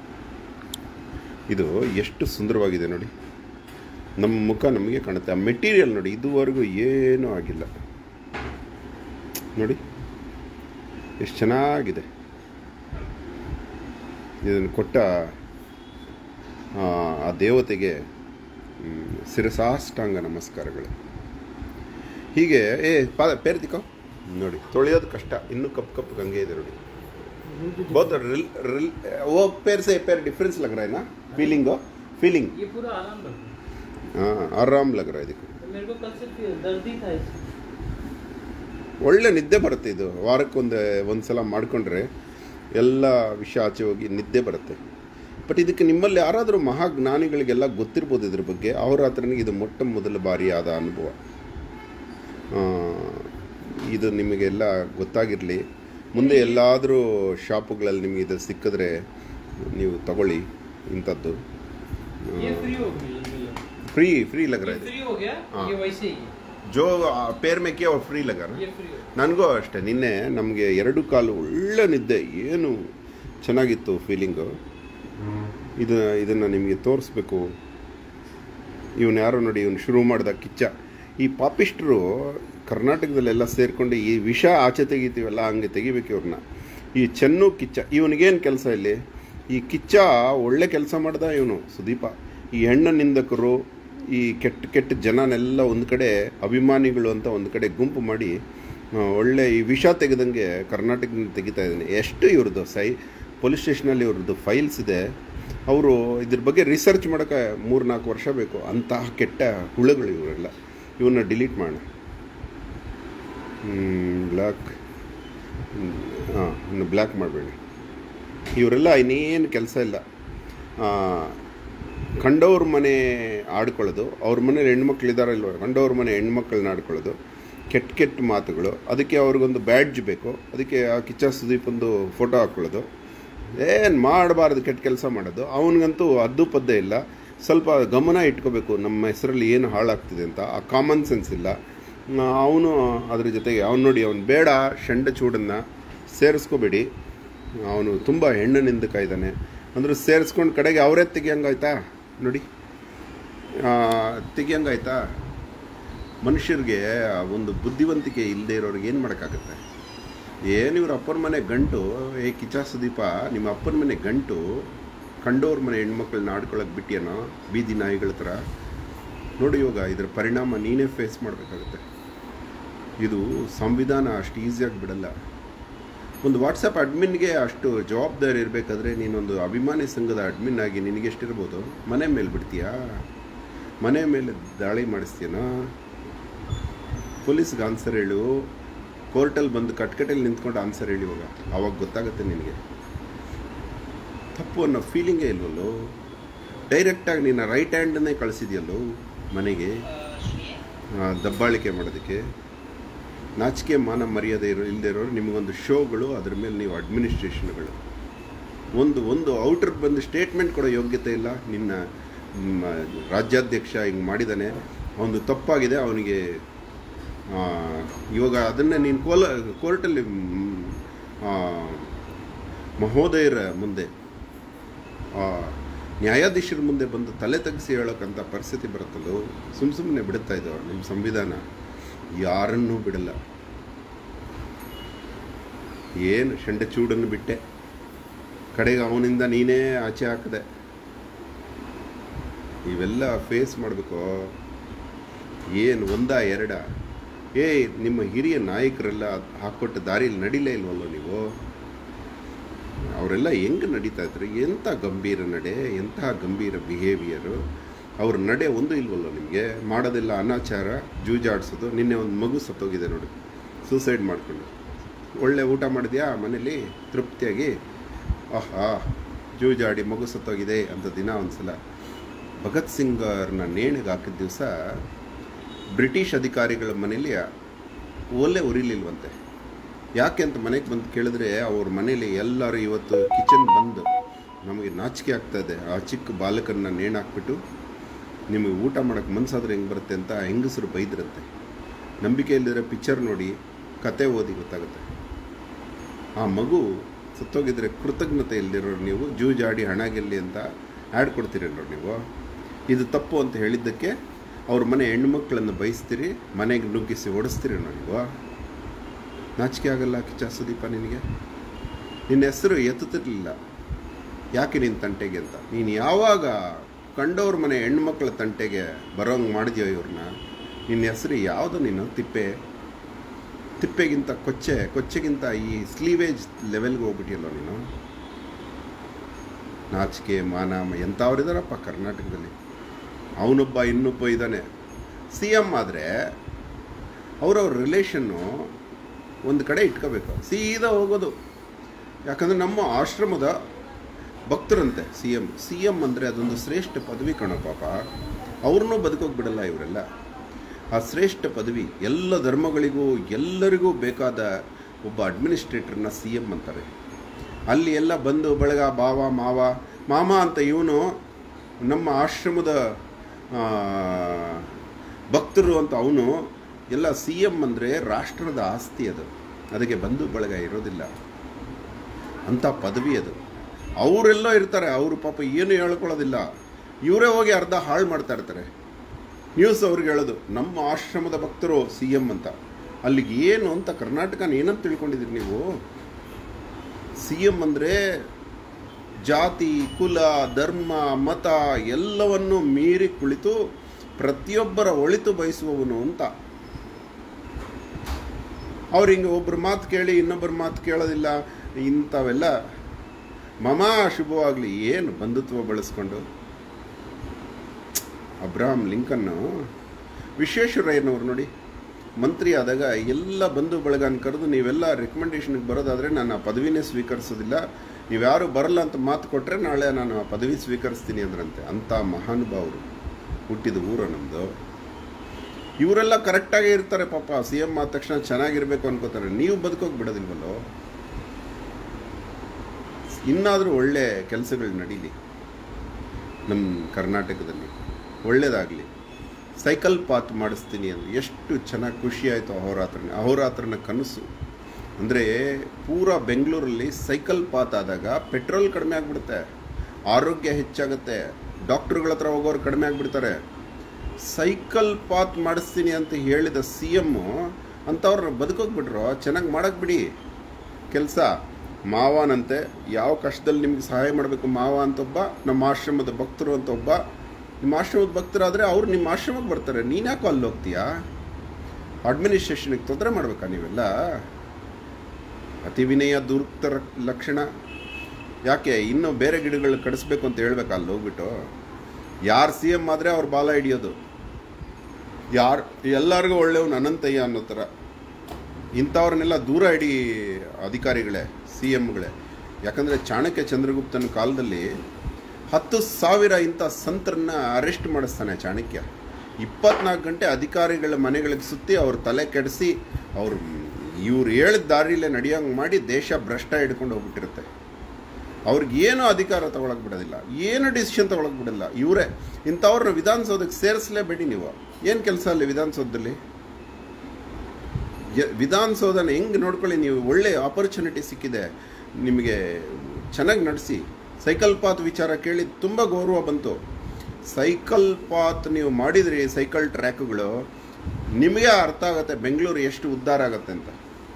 ಇದು ಎಷ್ಟು ಸುಂದರವಾಗಿದೆ ನೋಡಿ ನಮ್ಮ ಮುಖ ನಮಗೆ ಕಾಣುತ್ತೆ ಆ ಮೆಟೀರಿಯಲ್ ನೋಡಿ ಇದುವರೆಗೂ ಏನೂ ಆಗಿಲ್ಲ ನೋಡಿ ಎಷ್ಟು ಚೆನ್ನಾಗಿದೆ ಇದನ್ನು ಕೊಟ್ಟ ಆ, ಆ ದೇವತೆಗೆ ಮ್, ಶಿರಸಾಷ್ಟಾಂಗ ನಮಸ್ಕಾರಗಳು ಹೀಗೆ ಏ ಪಾದ ಪೇರ್ತಿಕೋ ನೋಡಿ ತೊಳೆಯೋದು ಕಷ್ಟ ಇನ್ನೂ ಕಪ್ಪು ಕಪ್ಪು ಹಂಗೆ ಇದೆ ನೋಡಿ बहुत रिल रिल वो पैर से पैर डिफरेंस लग रहा है ना फीलिंग फीलिंग ये पूरा आराम लग रहा हाँ आराम लग रहा है देखो है मेरे को कल से फी- दर्द ही था इससे ಒಳ್ಳೆ ನಿದ್ದೆ ಬರುತ್ತೆ ಇದು ವಾರಕ್ಕೊಂದು ಒಂದು ಸಲ ಮಾಡಿಕೊಂಡ್ರೆ ಎಲ್ಲ ವಿಷಯ ಆಚೆ ಹೋಗಿ ನಿದ್ದೆ ಬರುತ್ತೆ ಬಟ್ ಇದಕ್ಕೆ ನಿಮ್ಮಲ್ಲಿ ಯಾರಾದರೂ ಮಹಾಜ್ಞಾನಿಗಳಿಗೆಲ್ಲ ಗೊತ್ತಿರ್ಬೋದು ಇದ್ರ ಬಗ್ಗೆ ಅವರ ಹತ್ರನಿಗೆ ಇದು ಮೊಟ್ಟ ಮೊದಲ ಬಾರಿಯಾದ ಅನುಭವ ಆ, ಇದು ನಿಮಗೆಲ್ಲ ಗೊತ್ತಾಗಿರಲಿ ಮುಂದೆ ಎಲ್ಲಾದರೂ ಶಾಪುಗಳಲ್ಲಿ ನಿಮಗೆ ಇದು ಸಿಕ್ಕಿದ್ರೆ ನೀವು ತಗೊಳ್ಳಿ ಇಂಥದ್ದು ये फ्री हो गया मिलन। ಫ್ರೀ ಫ್ರೀ ಲಗ್ ये ರहा है फ्री हो गया हाँ। ये वैसे ही है ಜೋ ಪೇರ್ ಮೇಕೆ ಅವ್ರು ಫ್ರೀ ಲಗ ये फ्री हो ನನಗೂ ಅಷ್ಟೇ ನಿನ್ನೆ ನಮಗೆ ಎರಡು ಕಾಲು ಒಳ್ಳೆ ನಿದ್ದೆ ಏನು ಚೆನ್ನಾಗಿತ್ತು ಫೀಲಿಂಗು ಇದು ಇದನ್ನು ನಿಮಗೆ ತೋರಿಸ್ಬೇಕು ಇವನು ಯಾರೋ ನೋಡಿ ಇವನು ಶುರು ಮಾಡ್ದ ಕಿಚ್ಚ ಈ ಪಾಪಿಸ್ಟ್ರು ಕರ್ನಾಟಕದಲ್ಲೆಲ್ಲ ಸೇರಿಕೊಂಡು ಈ ವಿಷ ಆಚೆ ತೆಗಿತೀವಲ್ಲ ಹಂಗೆ ತೆಗಿಬೇಕು ಇವ್ರನ್ನ ಈ ಚೆನ್ನು ಕಿಚ್ಚ ಇವನಿಗೇನು ಕೆಲಸ ಇಲ್ಲಿ ಈ ಕಿಚ್ಚ ಒಳ್ಳೆ ಕೆಲಸ ಮಾಡ್ದ ಇವನು ಸುದೀಪ ಈ ಹೆಣ್ಣು ನಿಂದಕರು ಈ ಕೆಟ್ಟ ಕೆಟ್ಟ ಜನನೆಲ್ಲ ಒಂದು ಕಡೆ ಅಭಿಮಾನಿಗಳು ಅಂತ ಒಂದು ಕಡೆ ಗುಂಪು ಮಾಡಿ ಆ, ಒಳ್ಳೆ ಈ ವಿಷ ತೆಗೆದಂಗೆ ಕರ್ನಾಟಕದಿಂದ ತೆಗಿತಾ ಇದ್ದಾನೆ ಎಷ್ಟು ಇವ್ರದ್ದು ಸೈ ಪೊಲೀಸ್ ಸ್ಟೇಷನಲ್ಲಿ ಇವ್ರದ್ದು ಫೈಲ್ಸ್ ಇದೆ ಅವರು ಇದ್ರ ಬಗ್ಗೆ ರಿಸರ್ಚ್ ಮಾಡೋಕ್ಕೆ ಮೂರು ನಾಲ್ಕು ವರ್ಷ ಬೇಕು ಅಂತಹ ಕೆಟ್ಟ ಹುಳುಗಳು ಇವರೆಲ್ಲ ಇವನ್ನ ಡಿಲೀಟ್ ಮಾಡೋಣ ಬ್ಲ್ಯಾಕ್ ಹಾಂ ಇನ್ನು ಬ್ಲ್ಯಾಕ್ ಮಾಡಬೇಡಿ ಇವರೆಲ್ಲ ಇನ್ನೇನು ಕೆಲಸ ಇಲ್ಲ ಆ, ಕಂಡವ್ರ ಮನೆ ಆಡ್ಕೊಳ್ಳೋದು ಅವ್ರ ಮನೇಲಿ ಹೆಣ್ಮಕ್ಳು ಇದ್ದಾರ ಇಲ್ವ ಕಂಡವ್ರ ಮನೆ ಹೆಣ್ಮಕ್ಳನ್ನ ಆಡ್ಕೊಳ್ಳೋದು ಕೆಟ್ಟ ಕೆಟ್ಟ ಮಾತುಗಳು ಅದಕ್ಕೆ ಅವ್ರಿಗೊಂದು ಬ್ಯಾಡ್ಜ್ ಬೇಕು ಅದಕ್ಕೆ ಆ ಕಿಚ್ಚ ಸುದೀಪಂದು ಫೋಟೋ ಹಾಕ್ಕೊಳ್ಳೋದು ಏನು ಮಾಡಬಾರ್ದು ಕೆಟ್ಟ ಕೆಲಸ ಮಾಡೋದು ಅವನಿಗಂತೂ ಅದ್ದು ಪದ್ದೆ ಇಲ್ಲ ಸ್ವಲ್ಪ ಗಮನ ಇಟ್ಕೋಬೇಕು ನಮ್ಮ ಹೆಸರಲ್ಲಿ ಏನು ಹಾಳಾಗ್ತಿದೆ ಅಂತ ಆ ಕಾಮನ್ ಸೆನ್ಸ್ ಇಲ್ಲ ಅವನು ಅದ್ರ ಜೊತೆಗೆ ಅವ್ನು ನೋಡಿ ಅವನು ಬೇಡ ಶಂಡ ಚೂಡನ್ನು ಸೇರಿಸ್ಕೋಬೇಡಿ ಅವನು ತುಂಬ ಹೆಣ್ಣು ನಿಂದಕ ಇದ್ದಾನೆ ಅಂದ್ರೆ ಸೇರಿಸ್ಕೊಂಡು ಕಡೆಗೆ ಅವರೇ ತೆಗಿಯಂಗಾಯ್ತಾ ನೋಡಿ ಆ, ತೆಗಿಯಂಗಾಯ್ತಾ ಮನುಷ್ಯರಿಗೆ ಆ ಒಂದು ಬುದ್ಧಿವಂತಿಕೆ ಇಲ್ಲದೆ ಇರೋರಿಗೆ ಏನು ಮಾಡೋಕ್ಕಾಗತ್ತೆ ಏನು ಇವ್ರ ಅಪ್ಪನ ಮನೆ ಗಂಟು ಏ ಕಿಚಾ ಸುದೀಪ ನಿಮ್ಮ ಅಪ್ಪನ ಮನೆ ಗಂಟು ಕಂಡೋರ್ ಮನೆ ಹೆಣ್ಮಕ್ಳನ್ನ ಆಡ್ಕೊಳಕ್ಕೆ ಬಿಟ್ಟಿಯನೋ ಬೀದಿ ನಾಯಿಗಳ ಥರ ನೋಡಿ ಇವಾಗ ಇದರ ಪರಿಣಾಮ ನೀನೇ ಫೇಸ್ ಮಾಡಬೇಕಾಗುತ್ತೆ ಇದು ಸಂವಿಧಾನ ಅಷ್ಟು ಈಸಿಯಾಗಿ ಬಿಡಲ್ಲ ಒಂದು ವಾಟ್ಸಪ್ ಅಡ್ಮಿನ್ಗೆ ಅಷ್ಟು ಜವಾಬ್ದಾರಿ ಇರಬೇಕಾದ್ರೆ ನೀನೊಂದು ಅಭಿಮಾನಿ ಸಂಘದ ಅಡ್ಮಿನ್ ಆಗಿ ನಿನಗೆ ಎಷ್ಟಿರ್ಬೋದು ಮನೆ ಮೇಲೆ ಬಿಡ್ತೀಯಾ ಮನೆ ಮೇಲೆ ದಾಳಿ ಮಾಡಿಸ್ತೀಯನಾ ಪೊಲೀಸ್ಗೆ ಆನ್ಸರ್ ಹೇಳು ಕೋರ್ಟಲ್ಲಿ ಬಂದು ಕಟ್ಕಟಲ್ಲಿ ನಿಂತ್ಕೊಂಡು ಆನ್ಸರ್ ಹೇಳಿ ಇವಾಗ ಅವಾಗ ಗೊತ್ತಾಗುತ್ತೆ ನಿನಗೆ ತಪ್ಪು ಅನ್ನೋ ಫೀಲಿಂಗೇ ಇಲ್ವಲ್ಲೋ ಡೈರೆಕ್ಟಾಗಿ ನಿನ್ನ ರೈಟ್ ಹ್ಯಾಂಡನ್ನೇ ಕಳಿಸಿದ್ಯಲ್ಲೋ ಮನೆಗೆ ಆ, ದಬ್ಬಾಳಿಕೆ ಮಾಡೋದಕ್ಕೆ ನಾಚಿಕೆ ಮಾನ ಮರ್ಯಾದೆ ಇರೋ ಇಲ್ಲದೆ ಇರೋರು ನಿಮಗೊಂದು ಶೋಗಳು ಅದ್ರ ಮೇಲೆ ನೀವು ಅಡ್ಮಿನಿಸ್ಟ್ರೇಷನ್ಗಳು ಒಂದು ಒಂದು ಔಟರ್ ಬಂದು ಸ್ಟೇಟ್ಮೆಂಟ್ ಕೊಡೋ ಯೋಗ್ಯತೆ ಇಲ್ಲ ನಿನ್ನ ನಿಮ್ಮ ರಾಜ್ಯಾಧ್ಯಕ್ಷ ಹಿಂಗೆ ಮಾಡಿದ್ದಾನೆ ಒಂದು ತಪ್ಪಾಗಿದೆ ಅವನಿಗೆ ಆ, ಇವಾಗ ಅದನ್ನೇ ನೀನು ಕೋಲ ಕೋರ್ಟಲ್ಲಿ ಮ್, ಆ, ಮಹೋದಯರ ಮುಂದೆ ಆ, ನ್ಯಾಯಾಧೀಶರ ಮುಂದೆ ಬಂದು ತಲೆ ತಗ್ಗಿಸಿ ಹೇಳೋಕ್ಕಂಥ ಪರಿಸ್ಥಿತಿ ಬರುತ್ತಲ್ಲೋ ಸುಮ್ಮ ಸುಮ್ಮನೆ ಬಿಡುತ್ತಾ ಇದ್ದಾವೆ ನಿಮ್ಮ ಸಂವಿಧಾನ ಯಾರನ್ನೂ ಬಿಡಲ್ಲ ಏನು ಶಂಡ ಚೂಡನ್ನು ಬಿಟ್ಟೆ ಕಡೆಗೆ ಅವನಿಂದ ನೀನೇ ಆಚೆ ಹಾಕಿದೆ ಇವೆಲ್ಲ ಫೇಸ್ ಮಾಡಬೇಕು ಏನು ಒಂದ ಎರಡ ಏ ನಿಮ್ಮ ಹಿರಿಯ ನಾಯಕರೆಲ್ಲ ಹಾಕ್ಕೊಟ್ಟ ದಾರಿಯಲ್ಲಿ ನಡಿಲೇ ಇಲ್ವಲ್ಲೋ ನೀವು ಅವರೆಲ್ಲ ಹೆಂಗೆ ನಡೀತಾ ಇದ್ರು ಎಂಥ ಗಂಭೀರ ನಡೆ ಎಂತಹ ಗಂಭೀರ ಬಿಹೇವಿಯರು ಅವ್ರ ನಡೆ ಒಂದು ಇಲ್ವಲ್ಲ ನಿಮಗೆ ಮಾಡೋದೆಲ್ಲ ಅನಾಚಾರ ಜೂಜಾಡ್ಸೋದು ನಿನ್ನೆ ಒಂದು ಮಗು ಸತ್ತೋಗಿದೆ ನೋಡಿ ಸೂಸೈಡ್ ಮಾಡಿಕೊಂಡು ಒಳ್ಳೆ ಊಟ ಮಾಡಿದ್ಯಾ ಮನೇಲಿ ತೃಪ್ತಿಯಾಗಿ ಆಹಾ ಜೂಜಾಡಿ ಮಗು ಸತ್ತೋಗಿದೆ ಅಂತ ದಿನ ಒಂದ್ಸಲ ಭಗತ್ ಸಿಂಗ್ ಅವ್ರನ್ನ ನೇಣಿಗೆ ಹಾಕಿದ ದಿವಸ ಬ್ರಿಟಿಷ್ ಅಧಿಕಾರಿಗಳ ಮನೇಲಿ ಒಲೆ ಉರಿಲಿಲ್ವಂತೆ ಯಾಕೆ ಅಂತ ಮನೆಗೆ ಬಂದು ಕೇಳಿದ್ರೆ ಅವ್ರ ಮನೇಲಿ ಎಲ್ಲರೂ ಇವತ್ತು ಕಿಚನ್ ಬಂದು ನಮಗೆ ನಾಚಿಕೆ ಆಗ್ತಾ ಇದೆ ಆ ಚಿಕ್ಕ ಬಾಲಕರನ್ನ ನೇಣಾಕ್ಬಿಟ್ಟು ನಿಮಗೆ ಊಟ ಮಾಡೋಕ್ಕೆ ಮನ್ಸಾದ್ರೆ ಹೆಂಗೆ ಬರುತ್ತೆ ಅಂತ ಹೆಂಗಸರು ಬೈದ್ರಂತೆ ನಂಬಿಕೆ ಇಲ್ಲದಿರೋ ಪಿಕ್ಚರ್ ನೋಡಿ ಕತೆ ಓದಿ ಗೊತ್ತಾಗುತ್ತೆ ಆ ಮಗು ಸತ್ತೋಗಿದ್ರೆ ಕೃತಜ್ಞತೆ ಇಲ್ದಿರೋರು ನೀವು ಜೂಜಾಡಿ ಹಣ ಗೆಲ್ಲಿ ಅಂತ ಆ್ಯಡ್ ಕೊಡ್ತೀರಲ್ಲ ನೀವು ಇದು ತಪ್ಪು ಅಂತ ಹೇಳಿದ್ದಕ್ಕೆ ಅವ್ರ ಮನೆ ಹೆಣ್ಮಕ್ಳನ್ನು ಬಯಸ್ತೀರಿ ಮನೆಗೆ ನುಗ್ಗಿಸಿ ಓಡಿಸ್ತೀರಿ ನೀವು ನಾಚಿಕೆ ಆಗಲ್ಲ ಕಿಚ್ಚ ಸುದೀಪ ನಿನಗೆ ನಿನ್ನ ಹೆಸರು ಎತ್ತುತ್ತಿರಲಿಲ್ಲ ಯಾಕೆ ನಿನ್ನ ತಂಟೆಗೆ ಅಂತ ನೀನು ಯಾವಾಗ ಕಂಡವ್ರ ಮನೆ ಹೆಣ್ಮಕ್ಳ ತಂಟೆಗೆ ಬರೋಂಗೆ ಮಾಡಿದ್ಯೋ ಇವ್ರನ್ನ ನಿನ್ನ ಹೆಸರು ಯಾವುದು ನೀನು ತಿಪ್ಪೆ ತಿಪ್ಪೆಗಿಂತ ಕೊಚ್ಚೆ ಕೊಚ್ಚೆಗಿಂತ ಈ ಸ್ಲೀವೇಜ್ ಲೆವೆಲ್ಗೆ ಹೋಗ್ಬಿಟ್ಟಿಯಲ್ಲ ನೀನು ನಾಚಿಕೆ ಮಾನ ಮ- ಎಂಥವ್ರಿದಾರಪ್ಪ ಕರ್ನಾಟಕದಲ್ಲಿ ಅವನೊಬ್ಬ ಇನ್ನೊಬ್ಬ ಇದ್ದಾನೆ ಸಿ ಎಮ್ ಆದರೆ ಅವ್ರವ್ರ ರಿಲೇಷನ್ನು ಒಂದು ಕಡೆ ಇಟ್ಕೋಬೇಕು ಸೀದಾ ಹೋಗೋದು ಯಾಕಂದರೆ ನಮ್ಮ ಆಶ್ರಮದ ಭಕ್ತರಂತೆ ಸಿ ಎಮ್ ಸಿ ಎಮ್ ಅಂದರೆ ಅದೊಂದು ಶ್ರೇಷ್ಠ ಪದವಿ ಕಣೋ ಪಾಪ ಅವ್ರನ್ನೂ ಬದುಕೋಗಿ ಬಿಡಲ್ಲ ಇವರೆಲ್ಲ ಆ ಶ್ರೇಷ್ಠ ಪದವಿ ಎಲ್ಲ ಧರ್ಮಗಳಿಗೂ ಎಲ್ಲರಿಗೂ ಬೇಕಾದ ಒಬ್ಬ ಅಡ್ಮಿನಿಸ್ಟ್ರೇಟರ್ನ ಸಿ ಎಮ್ ಅಂತಾರೆ ಅಲ್ಲಿ ಎಲ್ಲ ಬಂದು ಬಳಗ ಬಾವ ಮಾವ ಮಾಮ ಅಂತ ಇವನು ನಮ್ಮ ಆಶ್ರಮದ ಆ, ಭಕ್ತರು ಅಂತ ಅವನು ಎಲ್ಲ ಸಿ ಎಮ್ ಅಂದರೆ ರಾಷ್ಟ್ರದ ಆಸ್ತಿ ಅದು ಅದಕ್ಕೆ ಬಂಧು ಬಳಗ ಇರೋದಿಲ್ಲ ಅಂಥ ಪದವಿ ಅದು ಅವರೆಲ್ಲೋ ಇರ್ತಾರೆ ಅವರು ಪಾಪ ಏನು ಹೇಳ್ಕೊಳ್ಳೋದಿಲ್ಲ ಇವರೇ ಹೋಗಿ ಅರ್ಧ ಹಾಳು ಮಾಡ್ತಾ ಇರ್ತಾರೆ ನ್ಯೂಸ್ ಅವ್ರಿಗೆ ಹೇಳೋದು ನಮ್ಮ ಆಶ್ರಮದ ಭಕ್ತರು ಸಿ ಎಮ್ ಅಂತ ಅಲ್ಲಿಗೆ ಏನು ಅಂತ ಕರ್ನಾಟಕನ ಏನಂತ ತಿಳ್ಕೊಂಡಿದ್ದೀರಿ ನೀವು ಸಿ ಎಮ್ ಅಂದರೆ ಜಾತಿ ಕುಲ ಧರ್ಮ ಮತ ಎಲ್ಲವನ್ನು ಮೀರಿ ಕುಳಿತು ಪ್ರತಿಯೊಬ್ಬರ ಒಳಿತು ಬಯಸುವವನು ಅಂತ ಅವ್ರು ಹಿಂಗೆ ಒಬ್ಬರ ಮಾತು ಕೇಳಿ ಇನ್ನೊಬ್ಬರ ಮಾತು ಕೇಳೋದಿಲ್ಲ ಇಂಥವೆಲ್ಲ ಮಮ ಶುಭವಾಗಲಿ ಏನು ಬಂಧುತ್ವ ಬಳಸ್ಕೊಂಡು ಅಬ್ರಾಹಂ ಲಿಂಕನ್ನು ವಿಶ್ವೇಶ್ವರಯ್ಯನವ್ರು ನೋಡಿ ಮಂತ್ರಿ ಆದಾಗ ಎಲ್ಲ ಬಂಧು ಬಳಗನ ಕರೆದು ನೀವೆಲ್ಲ ರೆಕಮೆಂಡೇಷನ್ಗೆ ಬರೋದಾದರೆ ನಾನು ಆ ಪದವಿನೇ ಸ್ವೀಕರಿಸೋದಿಲ್ಲ ನೀವ್ಯಾರು ಬರಲ್ಲ ಅಂತ ಮಾತು ಕೊಟ್ಟರೆ ನಾಳೆ ನಾನು ಆ ಪದವಿ ಸ್ವೀಕರಿಸ್ತೀನಿ ಅಂದ್ರಂತೆ ಅಂಥ ಮಹಾನುಭಾವರು ಹುಟ್ಟಿದ ಊರು ನಮ್ಮದು ಇವರೆಲ್ಲ ಕರೆಕ್ಟಾಗೇ ಇರ್ತಾರೆ ಪಾಪ ಸಿ ಎಮ್ ಆದ ತಕ್ಷಣ ಚೆನ್ನಾಗಿರ್ಬೇಕು ಅನ್ಕೋತಾರೆ ನೀವು ಬದುಕೋಗಿ ಬಿಡೋದಿಲ್ವಲ್ಲೋ ಇನ್ನಾದರೂ ಒಳ್ಳೆ ಕೆಲಸಗಳು ನಡೀಲಿ ನಮ್ಮ ಕರ್ನಾಟಕದಲ್ಲಿ ಒಳ್ಳೇದಾಗಲಿ ಸೈಕಲ್ ಪಾತ್ ಮಾಡಿಸ್ತೀನಿ ಅಂದರೆ ಎಷ್ಟು ಚೆನ್ನಾಗಿ ಖುಷಿ ಆಯಿತು ಅಹೋರಾತ್ರನ ಅಹೋರಾತ್ರನ ಕನಸು ಅಂದರೆ ಪೂರ ಬೆಂಗಳೂರಲ್ಲಿ ಸೈಕಲ್ ಪಾತ್ ಆದಾಗ ಪೆಟ್ರೋಲ್ ಕಡಿಮೆ ಆಗಿಬಿಡುತ್ತೆ ಆರೋಗ್ಯ ಹೆಚ್ಚಾಗುತ್ತೆ ಡಾಕ್ಟ್ರುಗಳ ಹತ್ರ ಹೋಗೋರು ಕಡಿಮೆ ಆಗಿಬಿಡ್ತಾರೆ ಸೈಕಲ್ ಪಾತ್ ಮಾಡಿಸ್ತೀನಿ ಅಂತ ಹೇಳಿದ ಸಿ ಎಮ್ಮು ಅಂಥವ್ರನ್ನ ಬದುಕೋಗ್ಬಿಟ್ರು ಚೆನ್ನಾಗಿ ಮಾಡಕ್ಕೆ ಬಿಡಿ ಕೆಲಸ ಮಾವನಂತೆ ಯಾವ ಕಷ್ಟದಲ್ಲಿ ನಿಮ್ಗೆ ಸಹಾಯ ಮಾಡಬೇಕು ಮಾವ ಅಂತ ಒಬ್ಬ ನಮ್ಮ ಆಶ್ರಮದ ಭಕ್ತರು ಅಂತ ಒಬ್ಬ ನಿಮ್ಮ ಆಶ್ರಮದ ಭಕ್ತರಾದರೆ ಅವ್ರು ನಿಮ್ಮ ಆಶ್ರಮಕ್ಕೆ ಬರ್ತಾರೆ ನೀನ್ಯಾಕೋ ಅಲ್ಲಿ ಹೋಗ್ತೀಯಾ ಅಡ್ಮಿನಿಸ್ಟ್ರೇಷನ್ಗೆ ತೊಂದರೆ ಮಾಡ್ಬೇಕಾ ನೀವೆಲ್ಲ ಅತಿ ವಿನಯ ದುರ್ತ ಲಕ್ಷಣ ಯಾಕೆ ಇನ್ನೂ ಬೇರೆ ಗಿಡಗಳು ಕಡಿಸ್ಬೇಕು ಅಂತ ಹೇಳ್ಬೇಕಾ ಅಲ್ಲಿ ಹೋಗ್ಬಿಟ್ಟು ಯಾರು ಸಿ ಎಮ್ ಆದರೆ ಅವ್ರ ಬಾಲ ಹಿಡಿಯೋದು ಯಾರು ಎಲ್ಲರಿಗೂ ಒಳ್ಳೆಯವನು ಅನಂತಯ್ಯ ಅನ್ನೋ ಥರ ಇಂಥವ್ರನ್ನೆಲ್ಲ ದೂರ ಇಡಿ ಅಧಿಕಾರಿಗಳೇ ಸಿ ಎಮ್ಗಳೇ ಯಾಕಂದರೆ ಚಾಣಕ್ಯ ಚಂದ್ರಗುಪ್ತನ ಕಾಲದಲ್ಲಿ ಹತ್ತು ಸಾವಿರ ಇಂಥ ಸಂತರನ್ನ ಅರೆಸ್ಟ್ ಮಾಡಿಸ್ತಾನೆ ಚಾಣಕ್ಯ ಇಪ್ಪತ್ನಾಲ್ಕು ಗಂಟೆ ಅಧಿಕಾರಿಗಳ ಮನೆಗಳಿಗೆ ಸುತ್ತಿ ಅವ್ರ ತಲೆ ಕೆಡಿಸಿ ಅವ್ರು ಇವ್ರು ಹೇಳಿದ ದಾರಿಲೇ ನಡೆಯೋಂಗೆ ಮಾಡಿ ದೇಶ ಭ್ರಷ್ಟ ಹಿಡ್ಕೊಂಡು ಹೋಗ್ಬಿಟ್ಟಿರುತ್ತೆ ಅವ್ರಿಗೇನು ಅಧಿಕಾರ ತಗೊಳಕ್ ಬಿಡೋದಿಲ್ಲ ಏನು ಡಿಸಿಷನ್ ತಗೊಳಕ್ ಬಿಡಲ್ಲ ಇವರೇ ಇಂಥವ್ರನ್ನ ವಿಧಾನಸೌಧಕ್ಕೆ ಸೇರಿಸಲೇಬೇಡಿ ನೀವು ಏನು ಕೆಲಸ ಅಲ್ಲಿ ವಿಧಾನಸೌಧದಲ್ಲಿ ಯ- ವಿಧಾನಸೌಧನ ಹೆಂಗೆ ನೋಡ್ಕೊಳ್ಳಿ ನೀವು ಒಳ್ಳೆ ಆಪರ್ಚುನಿಟಿ ಸಿಕ್ಕಿದೆ ನಿಮಗೆ ಚೆನ್ನಾಗಿ ನಡೆಸಿ ಸೈಕಲ್ ಪಾತ್ ವಿಚಾರ ಕೇಳಿ ತುಂಬ ಗೌರವ ಬಂತು ಸೈಕಲ್ ಪಾತ್ ನೀವು ಮಾಡಿದ್ರಿ ಸೈಕಲ್ ಟ್ರ್ಯಾಕ್ಗಳು ನಿಮಗೆ ಅರ್ಥ ಆಗುತ್ತೆ ಬೆಂಗಳೂರು ಎಷ್ಟು ಉದ್ಧಾರ ಆಗುತ್ತೆ ಅಂತ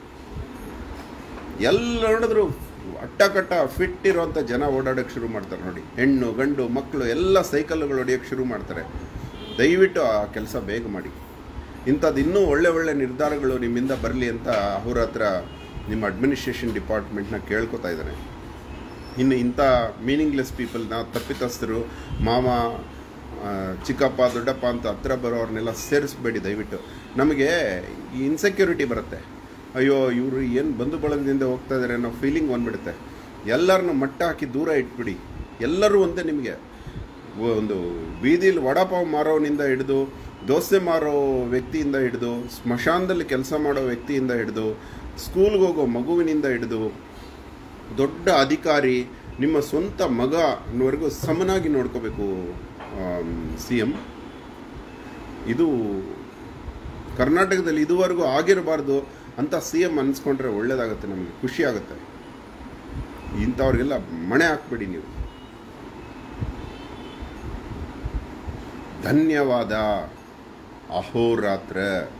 ಎಲ್ಲ ನೋಡಿದ್ರು ಅಟ್ಟಕಟ್ಟ ಫಿಟ್ ಇರೋಂಥ ಜನ ಓಡಾಡೋಕ್ಕೆ ಶುರು ಮಾಡ್ತಾರೆ ನೋಡಿ ಹೆಣ್ಣು ಗಂಡು ಮಕ್ಕಳು ಎಲ್ಲ ಸೈಕಲ್ಗಳು ಹೊಡಿಯೋಕ್ಕೆ ಶುರು ಮಾಡ್ತಾರೆ ದಯವಿಟ್ಟು ಆ ಕೆಲಸ ಬೇಗ ಮಾಡಿ ಇಂಥದ್ದು ಇನ್ನೂ ಒಳ್ಳೆ ಒಳ್ಳೆ ನಿರ್ಧಾರಗಳು ನಿಮ್ಮಿಂದ ಬರಲಿ ಅಂತ ಅವ್ರ ಹತ್ರ ನಿಮ್ಮ ಅಡ್ಮಿನಿಸ್ಟ್ರೇಷನ್ ಡಿಪಾರ್ಟ್ಮೆಂಟ್ನ ಕೇಳ್ಕೊತಾ ಇದ್ದಾನೆ ಇನ್ನು ಇಂಥ ಮೀನಿಂಗ್ಲೆಸ್ ಪೀಪಲ್ನ ತಪ್ಪಿತಸ್ಥರು ಮಾಮ ಆ, ಚಿಕ್ಕಪ್ಪ ದೊಡ್ಡಪ್ಪ ಅಂತ ಹತ್ರ ಬರೋರ್ನೆಲ್ಲ ಸೇರಿಸ್ಬೇಡಿ ದಯವಿಟ್ಟು ನಮಗೆ ಈ ಇನ್ಸೆಕ್ಯೂರಿಟಿ ಬರುತ್ತೆ ಅಯ್ಯೋ ಇವರು ಏನು ಬಂಧು ಬಳಗದಿಂದ ಹೋಗ್ತಾ ಇದ್ದಾರೆ ಅನ್ನೋ ಫೀಲಿಂಗ್ ಬಂದ್ಬಿಡುತ್ತೆ ಎಲ್ಲರನ್ನು ಮಟ್ಟ ಹಾಕಿ ದೂರ ಇಟ್ಬಿಡಿ ಎಲ್ಲರೂ ಒಂದೇ ನಿಮಗೆ ಒಂದು ಬೀದಿಲಿ ವಡಾಪಾವ್ ಮಾರೋನಿಂದ ಹಿಡಿದು ದೋಸೆ ಮಾರೋ ವ್ಯಕ್ತಿಯಿಂದ ಹಿಡಿದು ಸ್ಮಶಾನದಲ್ಲಿ ಕೆಲಸ ಮಾಡೋ ವ್ಯಕ್ತಿಯಿಂದ ಹಿಡಿದು ಸ್ಕೂಲ್ಗೆ ಹೋಗೋ ಮಗುವಿನಿಂದ ಹಿಡಿದು ದೊಡ್ಡ ಅಧಿಕಾರಿ ನಿಮ್ಮ ಸ್ವಂತ ಮಗನವರೆಗೂ ಸಮನಾಗಿ ನೋಡ್ಕೋಬೇಕು ಸಿ ಎಂ ಇದು ಕರ್ನಾಟಕದಲ್ಲಿ ಇದುವರೆಗೂ ಆಗಿರಬಾರ್ದು ಅಂತ ಸಿ ಎಂ ಅನ್ಸ್ಕೊಂಡ್ರೆ ಒಳ್ಳೇದಾಗುತ್ತೆ ನಮಗೆ ಖುಷಿ ಆಗುತ್ತೆ ಇಂಥವ್ರಿಗೆಲ್ಲ ಮಣೆ ಹಾಕ್ಬೇಡಿ ನೀವು ಧನ್ಯವಾದ ಅಹೋರಾತ್ರ